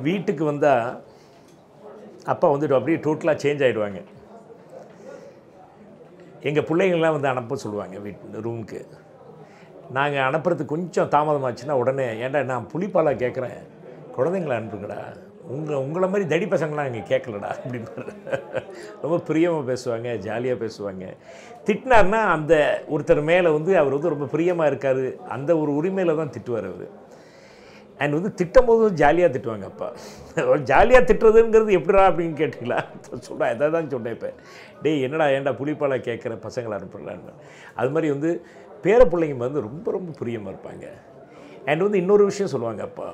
வீட்டுக்கு வந்தால் அப்பா வந்துட்டு அப்படியே டோட்டலாக சேஞ்ச் ஆகிடுவாங்க எங்கள் பிள்ளைங்கள்லாம் வந்து அனுப்ப சொல்லுவாங்க வீட் ரூமுக்கு நாங்கள் அனுப்புறதுக்கு கொஞ்சம் தாமதமாச்சுன்னா உடனே ஏன்டா நான் புளிப்பாலாக கேட்குறேன் குழந்தைங்கள அனுப்புங்கடா உங்கள் உங்களை மாதிரி தடி பசங்களாம் இங்கே கேட்கலடா அப்படின்னு ரொம்ப பிரியமாக பேசுவாங்க ஜாலியாக பேசுவாங்க திட்டினார்னா அந்த ஒருத்தர் மேலே வந்து அவர் வந்து ரொம்ப பிரியமாக இருக்கார் அந்த ஒரு உரிமையில் தான் திட்டுவார் அவர் அண்ட் வந்து திட்டும் போது ஜாலியாக திட்டுவாங்க அப்பா ஜாலியாக திட்டுறதுங்கிறது எப்படிடா அப்படின்னு கேட்டீங்களா சொல்கிறேன் எதை தான் சொன்னேன் இப்போ டேய் என்னடா ஏன்டா புளிப்பாலை கேட்குற பசங்களை அனுப்புடலான்னு அது மாதிரி வந்து பேர பிள்ளைங்க வந்து ரொம்ப ரொம்ப பிரியமாக இருப்பாங்க அண்ட் வந்து இன்னொரு விஷயம் சொல்லுவாங்க அப்பா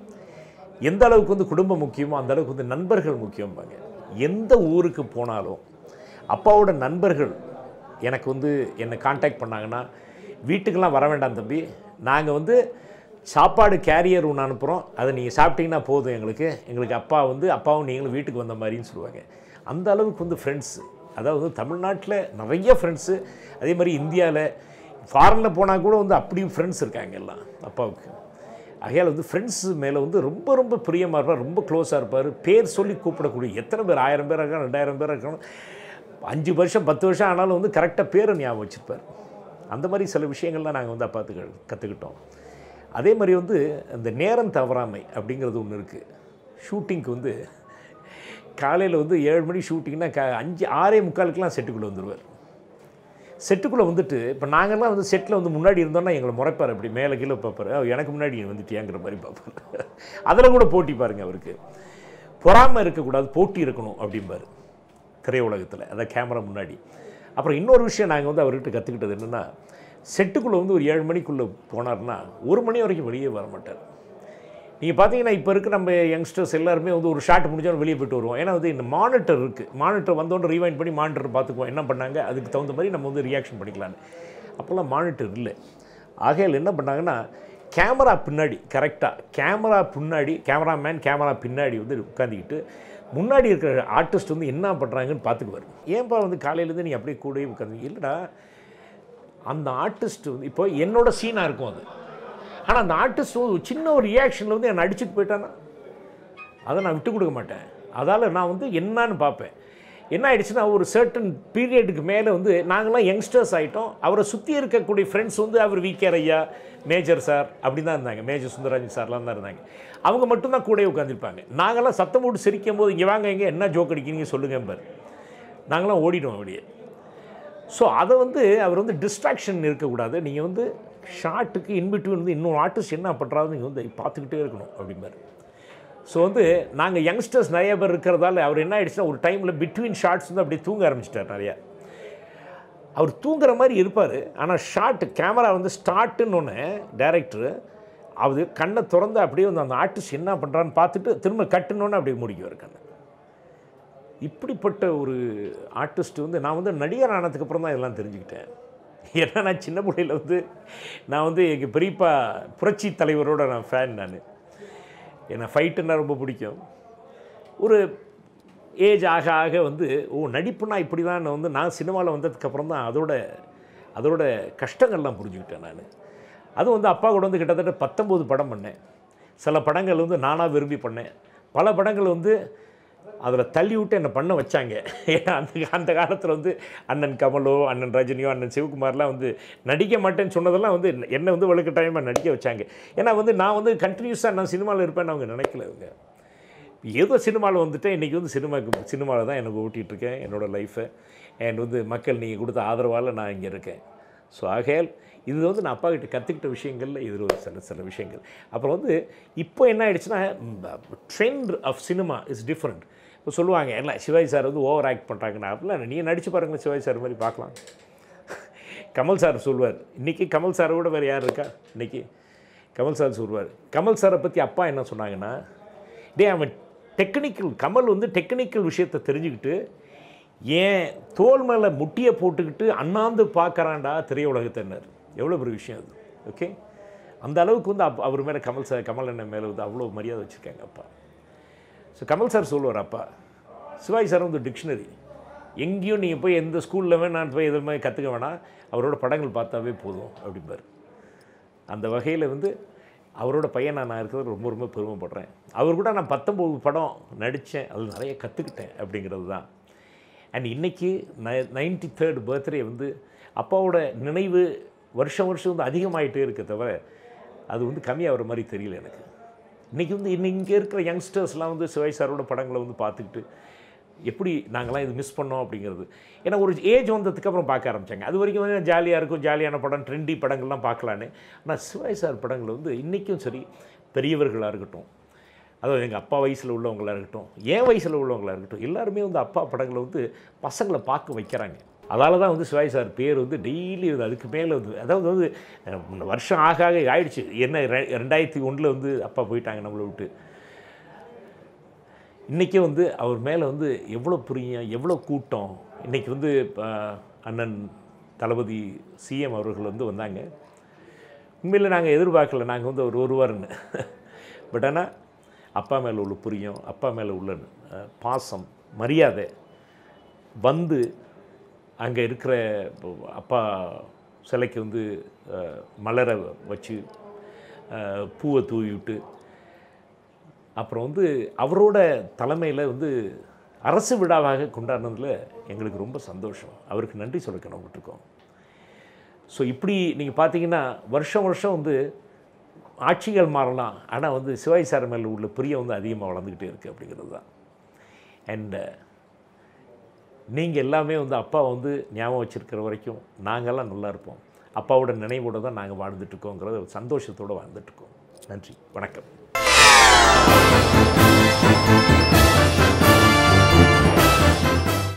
எந்த அளவுக்கு வந்து குடும்பம் முக்கியமோ அந்த அளவுக்கு வந்து நண்பர்கள் முக்கியம்பாங்க எந்த ஊருக்கு போனாலும் அப்பாவோட நண்பர்கள் எனக்கு வந்து என்னை காண்டாக்ட் பண்ணாங்கன்னா வீட்டுக்கெல்லாம் வர வேண்டாம் தம்பி நாங்கள் வந்து சாப்பாடு கேரியர் ஒன்று அனுப்புகிறோம் அதை நீங்கள் சாப்பிட்டீங்கன்னா போதும் எங்களுக்கு எங்களுக்கு அப்பா வந்து அப்பாவும் நீங்களும் வீட்டுக்கு வந்த மாதிரின்னு சொல்லுவாங்க அந்த அளவுக்கு வந்து ஃப்ரெண்ட்ஸு அதாவது தமிழ்நாட்டில் நிறைய ஃப்ரெண்ட்ஸு அதே மாதிரி இந்தியாவில் ஃபாரினில் போனால் கூட வந்து அப்படியும் ஃப்ரெண்ட்ஸ் இருக்காங்க எல்லாம் அப்பாவுக்கு ஆகையால் வந்து ஃப்ரெண்ட்ஸ் மேலே வந்து ரொம்ப ரொம்ப பிரியமாக இருப்பார் ரொம்ப க்ளோஸாக இருப்பார் பேர் சொல்லி கூப்பிடக்கூடிய எத்தனை பேர் ஆயிரம் பேர் இருக்காங்க ரெண்டாயிரம் பேர் இருக்கணும் அஞ்சு வருஷம் பத்து வருஷம் ஆனாலும் வந்து கரெக்டாக பேரை ஞாபகம் வச்சுருப்பார் அந்த மாதிரி சில விஷயங்கள்லாம் நாங்கள் வந்து அப்பாத்துக்கு கற்றுக்கிட்டோம் அதே மாதிரி வந்து அந்த நேரம் தவறாமை அப்படிங்கிறது ஒன்று இருக்குது ஷூட்டிங்க்கு வந்து காலையில் வந்து ஏழு மணி ஷூட்டிங்னா க அஞ்சு ஆறே முக்காலுக்கெலாம் செட்டுக்குள்ளே வந்துடுவார் செட்டுக்குள்ளே வந்துட்டு இப்போ நாங்கள்லாம் வந்து செட்டில் வந்து முன்னாடி இருந்தோம்னா எங்களை முறைப்பார் அப்படி மேலே கீழே பார்ப்பார் "ஓ, எனக்கு முன்னாடி நீ வந்துட்டியாங்கிற மாதிரி பார்ப்பார் அதில் கூட போட்டி பாருங்க அவருக்கு பொறாமை இருக்கக்கூடாது போட்டி இருக்கணும் அப்படிம்பார் திரையுலகத்தில் அதான் கேமரா முன்னாடி அப்புறம் இன்னொரு விஷயம் நாங்கள் வந்து அவர்கிட்ட கற்றுக்கிட்டது என்னென்னா செட்டுக்குள்ளே வந்து ஒரு ஏழு மணிக்குள்ளே போனார்னா ஒரு மணி வரைக்கும் வெளியே வர மாட்டார் நீங்கள் பார்த்தீங்கன்னா இப்போ இருக்க நம்ம யங்ஸ்டர்ஸ் எல்லாருமே வந்து ஒரு ஷாட் முடிஞ்சாலும் வெளியே போயிட்டு வருவோம் ஏன்னா வந்து இந்த மானிட்டர் இருக்குது மானிட்டர் வந்தோன்னு ரீவைண்ட் பண்ணி மானிட்டர் பார்த்துக்குவோம் என்ன பண்ணாங்க அதுக்கு தகுந்த மாதிரி நம்ம வந்து ரியாக்ஷன் பண்ணிக்கலான்னு அப்போல்லாம் மானிட்டர் இல்லை ஆகையால் என்ன பண்ணாங்கன்னா கேமரா பின்னாடி கரெக்டாக கேமரா பின்னாடி கேமராமேன் கேமரா பின்னாடி வந்து உட்காந்துக்கிட்டு முன்னாடி இருக்கிற ஆர்டிஸ்ட் வந்து என்ன பண்ணுறாங்கன்னு பார்த்துக்குவார் ஏன்பா வந்து காலையிலேருந்து நீ அப்படியே கூடவே உட்காந்து இல்லைடா அந்த ஆர்டிஸ்ட் வந்து இப்போ என்னோட சீனாக இருக்கும் அது ஆனால் அந்த ஆர்டிஸ்ட் வந்து ஒரு சின்ன ஒரு ரியாக்ஷனில் வந்து என்னை அடிச்சுட்டு போயிட்டானா அதை நான் விட்டு கொடுக்க மாட்டேன் அதால் நான் வந்து என்னன்னு பார்ப்பேன் என்ன ஆயிடுச்சுன்னா ஒரு சர்டன் பீரியடுக்கு மேலே வந்து நாங்களாம் யங்ஸ்டர்ஸ் ஆகிட்டோம் அவரை சுற்றி இருக்கக்கூடிய ஃப்ரெண்ட்ஸ் வந்து அவர் வி கேர் ஐயா மேஜர் சார் அப்படி தான் இருந்தாங்க மேஜர் சுந்தரராஜன் சார்லாம் தான் இருந்தாங்க அவங்க மட்டும்தான் கூடவே உட்காந்துருப்பாங்க நாங்களாம் சத்தம் போட்டு சிரிக்கும் போது இங்கே வாங்க இங்கே என்ன ஜோக் அடிக்கிறீங்க சொல்லுங்க பாரு நாங்களாம் ஓடிடுவோம் அப்படியே ஸோ அதை வந்து அவர் வந்து டிஸ்ட்ராக்ஷன் இருக்கக்கூடாது நீங்கள் வந்து ஷார்ட்டுக்கு இன்பிட்வீன் வந்து இன்னொரு ஆர்டிஸ்ட் என்ன பண்ணுறாரு நீங்கள் வந்து பார்த்துக்கிட்டே இருக்கணும் அப்படிம்பாரு ஸோ வந்து நாங்கள் யங்ஸ்டர்ஸ் நிறைய பேர் இருக்கிறதால அவர் என்ன ஆயிடுச்சுன்னா ஒரு டைமில் பிட்வீன் ஷார்ட்ஸ் வந்து அப்படியே தூங்க ஆரம்பிச்சிட்டார் நிறையா அவர் தூங்குற மாதிரி இருப்பார் ஆனால் ஷார்ட் கேமரா வந்து ஸ்டார்ட்டுன்னு ஒன்று டேரக்டரு அவர் கண்ணை திறந்து அப்படியே வந்து அந்த ஆர்டிஸ்ட் என்ன பண்ணுறான்னு பார்த்துட்டு திரும்ப கட்டுனோன்னு அப்படியே முடிக்குவார் கண்ணை இப்படிப்பட்ட ஒரு ஆர்டிஸ்ட் வந்து நான் வந்து நடிகர் ஆனதுக்கு அப்புறம் தான் இதெல்லாம் தெரிஞ்சுக்கிட்டேன் ஏன்னா நான் சின்ன பிள்ளையில வந்து நான் வந்து எங்கள் பெரியப்பா புரட்சி தலைவரோட நான் ஃபேன் நான் எனக்கு ஃபைட்டுன்னா ரொம்ப பிடிக்கும் ஒரு ஏஜ் ஆக ஆக வந்து ஓ நடிப்புனா இப்படி தான் வந்து நான் சினிமாவில் வந்ததுக்கப்புறம் தான் அதோட அதோட கஷ்டங்கள்லாம் புரிஞ்சுக்கிட்டேன் நான் அதுவும் வந்து அப்பா கூட வந்து கிட்டத்தட்ட பத்தொம்போது படம் பண்ணேன் சில படங்கள் வந்து நானாக விரும்பி பண்ணேன் பல படங்கள் வந்து அதில் தள்ளி விட்டு என்னை பண்ண வச்சாங்க ஏன்னா அந்த அந்த காலத்தில் வந்து அண்ணன் கமலோ அண்ணன் ரஜினியோ அண்ணன் சிவகுமார்லாம் வந்து நடிக்க மாட்டேன்னு சொன்னதெல்லாம் வந்து என்னை வந்து வலுக்கட்டாயமாக நடிக்க வச்சாங்க ஏன்னா வந்து நான் வந்து கண்டினியூஸாக நான் சினிமாவில் இருப்பேன்னு அவங்க நினைக்கல அவங்க ஏதோ சினிமாவில் வந்துட்டேன் இன்றைக்கி வந்து சினிமாவுக்கு சினிமாவில் தான் எனக்கு ஓட்டிகிட்டு இருக்கேன் என்னோடய லைஃப்பை அண்ட் வந்து மக்கள் நீங்கள் கொடுத்த ஆதரவால் நான் இங்கே இருக்கேன் ஸோ ஆகையால் இது வந்து நான் அப்பா கிட்ட கற்றுக்கிட்ட விஷயங்களில் இது ஒரு சில சில விஷயங்கள் அப்புறம் வந்து இப்போ என்ன ஆயிடுச்சுன்னா trend of cinema is different இப்போ சொல்லுவாங்க இல்லை சிவாஜி சார் வந்து ஓவர் ஆக்ட் பண்ணுறாங்கன்னா அப்படிலாம் நீங்கள் நடிச்சு பாருங்களேன் சிவாஜி சார் மாதிரி பார்க்கலாம் கமல் சார் சொல்லுவார் இன்றைக்கி கமல் சாரை விட வேறு யார் இருக்கா இன்றைக்கி கமல் சார் சொல்லுவார் கமல் சாரை பற்றி அப்பா என்ன சொன்னாங்கன்னா டே அவன் டெக்னிக்கல் கமல் வந்து டெக்னிக்கல் விஷயத்தை தெரிஞ்சுக்கிட்டு ஏன் தோல் மேலே முட்டியை போட்டுக்கிட்டு அண்ணாந்து பார்க்குறான்டா திரையுலகத்தினர் எவ்வளோ பெரிய விஷயம் அது ஓகே அந்த அளவுக்கு வந்து அப் அவர் மேலே கமல் சார் கமல் அண்ணன் மேலே வந்து அவ்வளோ மரியாதை வச்சுருக்காங்க அப்பா ஸோ கமல் சார் சொல்லுவார் அப்பா சிவாஜி சார் வந்து டிக்ஷனரி எங்கேயும் நீங்கள் போய் எந்த ஸ்கூலில் வேணால் போய் எது மாதிரி கற்றுக்க வேணாம் அவரோட படங்கள் பார்த்தாவே போதும் அப்படிம்பார் அந்த வகையில் வந்து அவரோட பையனா நான் இருக்கிறது ரொம்ப ரொம்ப பெருமைப்படுறேன் அவர் கூட நான் பத்தொம்போது படம் நடித்தேன் அதில் நிறைய கற்றுக்கிட்டேன் அப்படிங்கிறது தான் அண்ட் இன்றைக்கி ந நைன்டி தேர்ட் பர்த்டே வந்து அப்பாவோட நினைவு வருஷம் வருஷம் வந்து அதிகமாகிட்டே இருக்க தவிர அது வந்து கம்மியாகிற மாதிரி தெரியல எனக்கு இன்றைக்கி வந்து இன்னும் இங்கே இருக்கிற யங்ஸ்டர்ஸ்லாம் வந்து சிவாய் சாரோட படங்களை வந்து பார்த்துக்கிட்டு எப்படி நாங்களாம் இது மிஸ் பண்ணோம் அப்படிங்கிறது ஏன்னா ஒரு ஏஜ் வந்ததுக்கு அப்புறம் பார்க்க ஆரம்பித்தாங்க அது வரைக்கும் வந்து ஜாலியாக இருக்கும் ஜாலியான படம் ட்ரெண்டி படங்கள்லாம் பார்க்கலான்னு ஆனால் சிவாய் சார் படங்கள் வந்து இன்றைக்கும் சரி பெரியவர்களாக இருக்கட்டும் அதாவது எங்கள் அப்பா வயசில் உள்ளவங்களாக இருக்கட்டும் என் வயசில் உள்ளவங்களாக இருக்கட்டும் எல்லாருமே வந்து அப்பா படங்களை வந்து பசங்களை பார்க்க வைக்கிறாங்க அதால தான் வந்து சிவாய் சார் பேர் வந்து டெய்லி வந்து அதுக்கு மேலே வந்து அதாவது வந்து அஹ், வருஷம் ஆக ஆக ஆயிடுச்சு என்ன ரெ- ரெண்டாயிரத்தி ஒன்றில் வந்து அப்பா போயிட்டாங்க நம்மளை விட்டு இன்றைக்கி வந்து அவர் மேலே வந்து எவ்வளோ புரியும் எவ்வளோ கூட்டம் இன்றைக்கி வந்து இப்போ அண்ணன் தளபதி சிஎம் அவர்கள் வந்து வந்தாங்க உண்மையில் நாங்கள் எதிர்பார்க்கல நாங்கள் வந்து அவர் வருவாருன்னு பட் ஆனால் அப்பா மேலே உள்ள புரியும் அப்பா மேலே உள்ள அஹ், பாசம் மரியாதை வந்து அங்கே இருக்கிற அப்பா சிலைக்கு வந்து அஹ், மலரை வச்சு அஹ், பூவை தூவி விட்டு அப்புறம் வந்து அவரோட தலைமையில் வந்து அரசு விழாவாக கொண்டாடினதில் எங்களுக்கு ரொம்ப சந்தோஷம் அவருக்கு நன்றி சொல்ல கடவுப்பட்டிருக்கோம் ஸோ இப்படி நீங்கள் பார்த்தீங்கன்னா வருஷம் வருஷம் வந்து ஆட்சிகள் மாறலாம் ஆனால் வந்து சிவாஜி சார் மேலே உள்ள பிரியம் வந்து அதிகமாக வளர்ந்துக்கிட்டே இருக்குது அப்படிங்கிறது தான் அண்டு நீங்கள் எல்லாமே வந்து அப்பா வந்து ஞாபகம் வச்சுருக்கிற வரைக்கும் நாங்கள்லாம் நல்லா இருப்போம் அப்பாவோட நினைவோடு தான் நாங்கள் வாழ்ந்துட்டுருக்கோங்கிறத ஒரு சந்தோஷத்தோடு வாழ்ந்துட்டுருக்கோம் நன்றி வணக்கம்